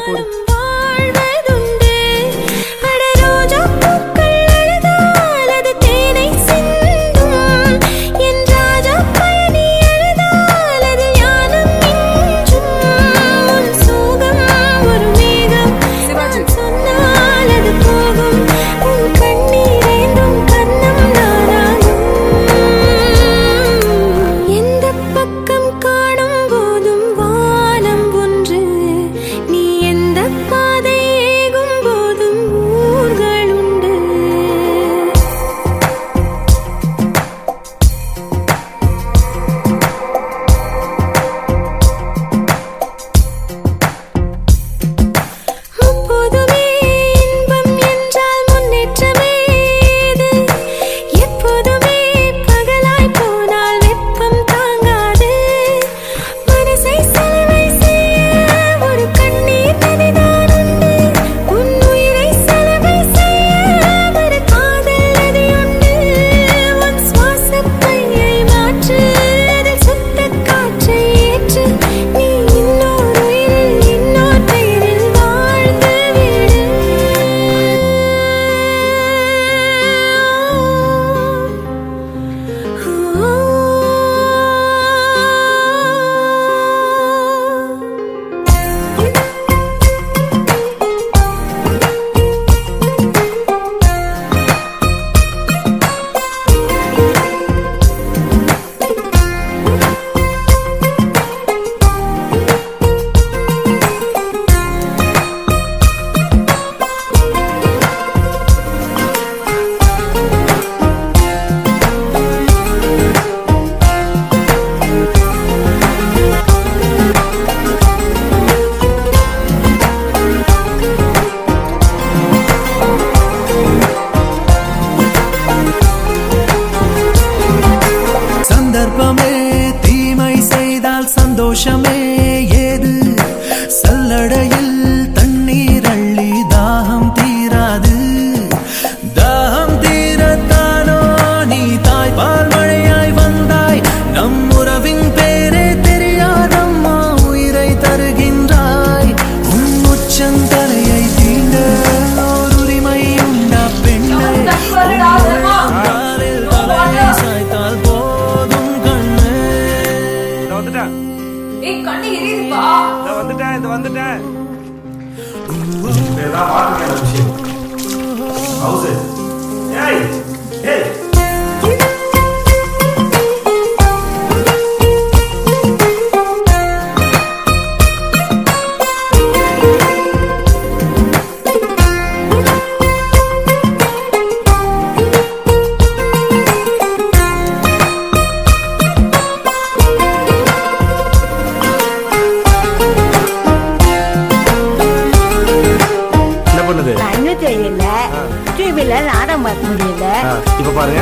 போடு வாழ்வதுண்டு அட ரோஜா பூக்கள் அழுதால் அது தேனை சிந்தும் என் ராஜா பயணி அழுதால் அது ஞானம் மிஞ்சும் உன் சோகம் ஒரு மேகம் சிவாஜி. நான் சொன்னால் அது போகும் உன் கண்ணீர் ஏந்தும் கண்ணம் நானாகும் எந்த பக்கம் காணும் போதும் வானம் ஒன்று நீ எந்த பாதை ஏகும் போதும் ஊர்கள் உண்டு அப்போதுமே இன்பம் என்றால் முன்னேற்றமே இது எப்போதுமே பகலாய் போனால் வெப்பம் தாங்காது மனசை செலவை செய்ய ஒரு கண்ணீர் நதிதான் உண்டு உன் உயிரை செலவை செய்ய ஒரு காதல் நதி உண்டு உன் சுவாசப் பையை மாற்று அதில் சுத்த காற்றை ஏற்று நீ இன்னொரு உயிரில் இன்னொரு பெயரில் வாழ்ந்து விடு சந்தர்ப்பமே தீமை செய்தால் சந்தோஷமே ஏது சல்லடையில் தண்ணீர் அள்ளி தாகம் தீராது தாகம் தீரத்தானோ நீ தாய்ப்பால் மழையாய் வந்தாய் நம் உறவின் பேரே தெரியாதம்மா உயிரை தருகின்றாய் உன் உச்சந்தலையை தீண்ட ஓர் உரிமை உண்டா பெண்ணை காலில் தலையை சாய்த்தால் போதும் கண்ணே இந்த வந்துட்டேன் ஏய் கண்ணு எரியுதுப்பா இந்த வந்துட்டேன் இந்த வந்துட்டேன் இதெல்லாம் மாற்றுங்க இந்த விஷயம் ஹவுஸ் ஏய் ஏய் என்ன பண்ணுது கண்ணு தெரியல டிவில நாடகம் பார்க்க முடியல ஆ, இப்ப பாருங்க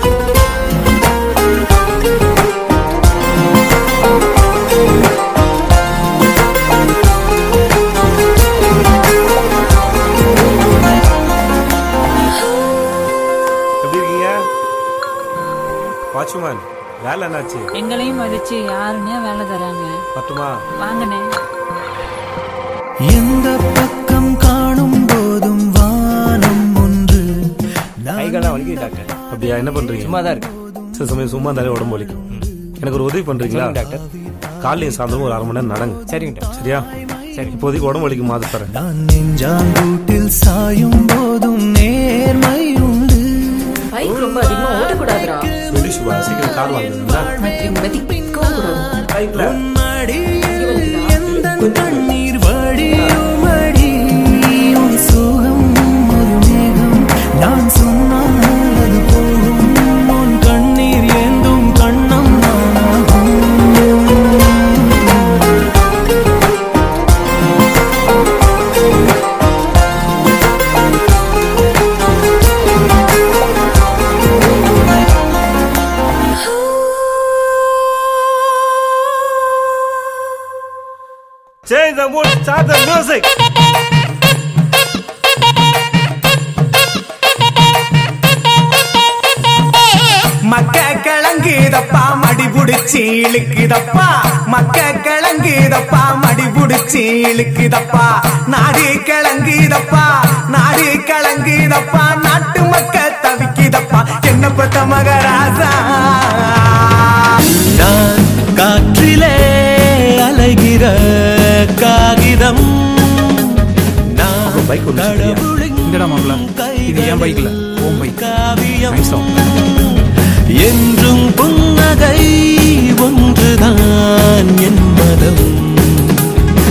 எப்படி இருக்கீங்க வாட்ச்மேன் வேலை என்னாச்சு எங்களையும் மதிச்சு யாருன்னே வேலை தராங்க மட்டுமா வாங்கண்ணே எந்த பக்கம் காணும் போதும் வானம் ஒன்று கைகள்லாம் வலிக்குது டாக்டர் அப்படியா என்ன பண்றீங்க சும்மா தான் இருக்கு சில சமயம் சும்மா இருந்தாலே உடம்பு வலிக்கும் எனக்கு ஒரு உதவி பண்றீங்களா சொல்லுங்க டாக்டர் காலையும் சாயந்தரம் ஒரு அரை மணி நேரம் நடங்க சரிங்க டாக்டர் சரியா சரி. இப்போதைக்கு உடம்பு வலிக்கு மாத்த தரேன் நான் நெஞ்சாங்கூட்டில் சாயும் போதும் நேர்மை உண்டு பைக் ரொம்ப அதிகமா ஓட்டக்கூடாதுடா வெடி சுபா சீக்கிரம் கார் வாங்குறீங்களா மதி மதிக்கவும் கூடாது உன் மடியில் எந்தன் கண்ணீர் வடியும் அடி உன் சோகம் ஒரு மேகம் நான் சொன்னால் அது போகும் உன் கண்ணீர் ஏந்தும் கண்ணம் நானாகும் Change the mood, start the music. மக்க கிழங்கு கிளங்குதப்பா மடி புடிச்சு இழுக்குதப்பா மக்க கிளங்குதப்பா மடி புடிச்சு இழுக்குதப்பா நாடு கிளங்குதப்பா நாடு கிளங்குதப்பா நாட்டு மக்க தவிக்குதப்பா என்ன பத்த மகராசா நான் காற்றிலே அலைகிற காகிதம் நான் bike ஒண்ணு சரியா? இந்தடா மாப்ள இது என் பைக் இல்ல உன் பைக் காவியம் நைஸ் தான் என்றும் புன்னகை ஒன்றுதான் என் மதம்